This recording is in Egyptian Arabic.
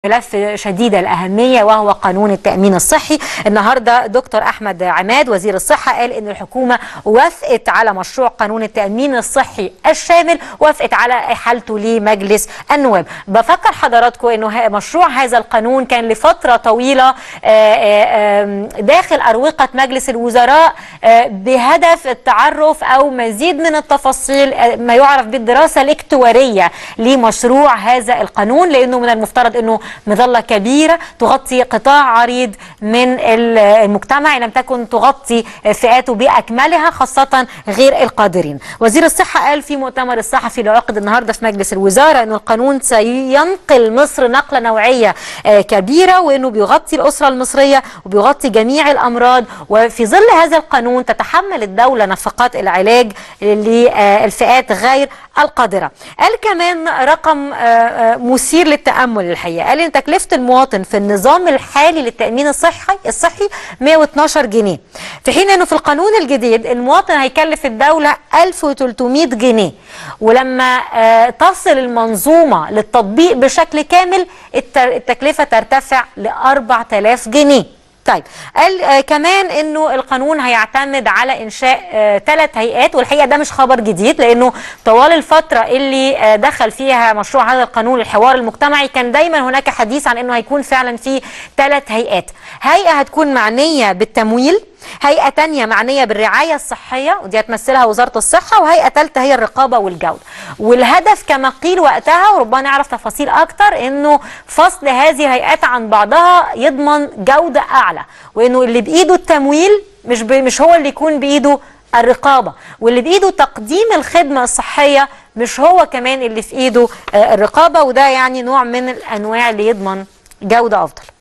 ملف شديد الأهمية وهو قانون التأمين الصحي النهاردة دكتور أحمد عماد وزير الصحة قال أن الحكومة وافقت على مشروع قانون التأمين الصحي الشامل وافقت على إحالته لمجلس النواب بفكر حضراتكم أنه مشروع هذا القانون كان لفترة طويلة داخل أروقة مجلس الوزراء بهدف التعرف أو مزيد من التفاصيل ما يعرف بالدراسة الاكتوارية لمشروع هذا القانون لأنه من المفترض أنه مظلة كبيرة تغطي قطاع عريض من المجتمع لم تكن تغطي فئاته بأكملها خاصة غير القادرين وزير الصحة قال في مؤتمر الصحفي اللي عقد النهاردة في مجلس الوزارة أنه القانون سينقل مصر نقلة نوعية كبيرة وأنه بيغطي الأسرة المصرية وبيغطي جميع الأمراض وفي ظل هذا القانون تتحمل الدولة نفقات العلاج للفئات غير القادرة قال كمان رقم مثير للتأمل الحقيقة قال ان تكلفة المواطن في النظام الحالي للتأمين الصحي الصحي 112 جنيه في حين انه في القانون الجديد المواطن هيكلف الدولة 1300 جنيه ولما تصل المنظومة للتطبيق بشكل كامل التكلفة ترتفع ل 4000 جنيه طيب قال آه كمان انه القانون هيعتمد على انشاء ثلاث آه هيئات والحقيقه ده مش خبر جديد لانه طوال الفتره اللي آه دخل فيها مشروع هذا القانون الحوار المجتمعي كان دايما هناك حديث عن انه هيكون فعلا في ثلاث هيئات هيئه هتكون معنيه بالتمويل هيئة تانية معنية بالرعاية الصحية ودي هتمثلها وزارة الصحة وهيئة ثالثة هي الرقابة والجودة والهدف كما قيل وقتها وربما نعرف تفاصيل أكتر إنه فصل هذه الهيئات عن بعضها يضمن جودة أعلى وإنه اللي بإيده التمويل مش مش هو اللي يكون بإيده الرقابة واللي بإيده تقديم الخدمة الصحية مش هو كمان اللي في إيده الرقابة وده يعني نوع من الأنواع اللي يضمن جودة أفضل